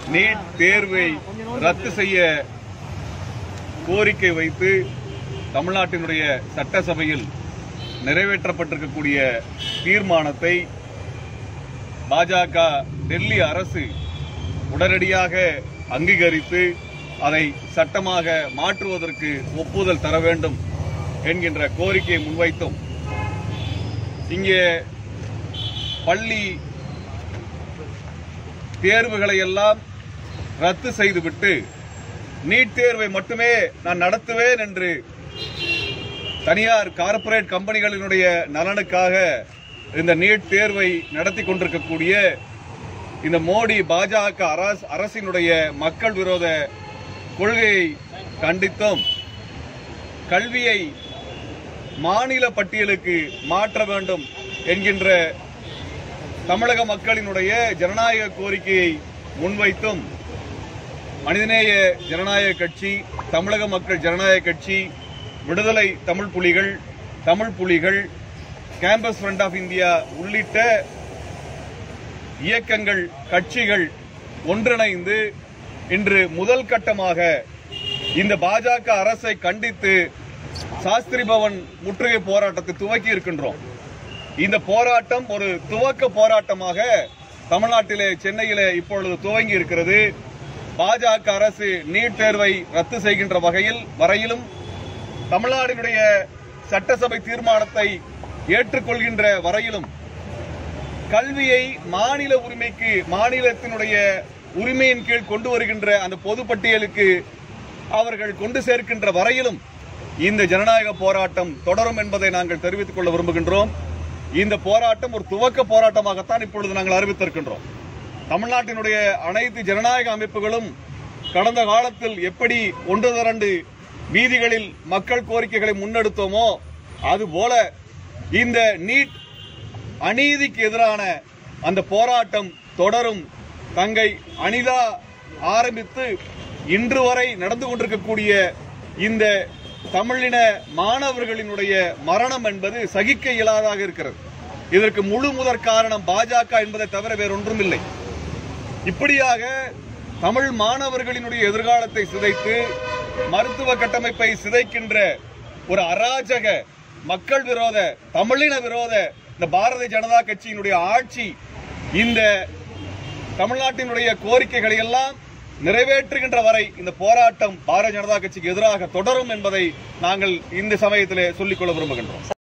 NEET தேர்வை ரத்து செய்ய கோரிக்கை வைத்து தமிழ்நாட்டினுடைய சட்டசபையில் நிறைவேற்றப்பட்டிருக்கக்கூடிய தீர்மானத்தை பாஜக டெல்லி அரசு உடனடியாக அங்கீகரித்து அதை சட்டமாக மாற்றுவதற்கு ஒப்புதல் தர வேண்டும் என்கின்ற கோரிக்கையை முன்வைத்தோம் இங்கே பள்ளி தேர்வுகளை எல்லாம் ரத்து செய்துவிட்டு நீட் தேர்வை மட்டுமே நான் நடத்துவேன் என்று தனியார் கார்ப்பரேட் கம்பெனிகளினுடைய நலனுக்காக இந்த நீட் தேர்வை நடத்தி கொண்டிருக்கக்கூடிய இந்த மோடி பாஜக அரசு அரசினுடைய மக்கள் விரோத கொள்கையை கண்டித்தும் கல்வியை மாநில பட்டியலுக்கு மாற்ற வேண்டும் என்கின்ற தமிழக மக்களினுடைய ஜனநாயக கோரிக்கையை முன்வைத்தும் மனிதநேய ஜனநாயக கட்சி தமிழக மக்கள் ஜனநாயக கட்சி விடுதலை தமிழ் புலிகள் தமிழ் புலிகள் கேம்பஸ் ஃப்ரண்ட் ஆஃப் இந்தியா உள்ளிட்ட இயக்கங்கள் கட்சிகள் ஒன்றிணைந்து இன்று முதல் கட்டமாக இந்த பாஜக அரசை கண்டித்து சாஸ்திரி பவன் முற்றுகை போராட்டத்தை துவக்கி இருக்கின்றோம் இந்த போராட்டம் ஒரு துவக்க போராட்டமாக தமிழ்நாட்டிலே சென்னையிலே இப்பொழுது துவங்கி இருக்கிறது பாஜக அரசு நீட் தேர்வை ரத்து செய்கின்ற வகையில் வரையிலும் தமிழ்நாட்டினுடைய சட்டசபை தீர்மானத்தை ஏற்றுக்கொள்கின்ற வரையிலும் கல்வியை மாநில உரிமைக்கு மாநிலத்தினுடைய உரிமையின் கீழ் கொண்டு வருகின்ற அந்த பொதுப்பட்டியலுக்கு அவர்கள் கொண்டு சேர்க்கின்ற வரையிலும் இந்த ஜனநாயக போராட்டம் தொடரும் என்பதை நாங்கள் தெரிவித்துக் கொள்ள விரும்புகின்றோம் இந்த போராட்டம் ஒரு துவக்க போராட்டமாகத்தான் இப்பொழுது நாங்கள் அறிவித்திருக்கின்றோம் தமிழ்நாட்டினுடைய அனைத்து ஜனநாயக அமைப்புகளும் கடந்த காலத்தில் எப்படி ஒன்று திரண்டு வீதிகளில் மக்கள் கோரிக்கைகளை முன்னெடுத்தோமோ அதுபோல இந்த நீட் அநீதிக்கு எதிரான அந்த போராட்டம் தொடரும் தங்கை அனிதா ஆரம்பித்து இன்று வரை நடந்து கொண்டிருக்கக்கூடிய இந்த தமிழின மாணவர்களினுடைய மரணம் என்பது சகிக்க இயலாதாக இருக்கிறது இதற்கு முழு முதற் காரணம் பாஜக என்பதை தவிர வேறொன்றும் இல்லை இப்படியாக தமிழ் மாணவர்களினுடைய எதிர்காலத்தை சிதைத்து மருத்துவ கட்டமைப்பை சிதைக்கின்ற ஒரு அராஜக மக்கள் விரோத தமிழின விரோத இந்த பாரதிய ஜனதா கட்சியினுடைய ஆட்சி இந்த தமிழ்நாட்டினுடைய கோரிக்கைகளை எல்லாம் நிறைவேற்றுகின்ற வரை இந்த போராட்டம் பாரதிய ஜனதா கட்சிக்கு எதிராக தொடரும் என்பதை நாங்கள் இந்த சமயத்திலே சொல்லிக்கொள்ள விரும்புகின்றோம்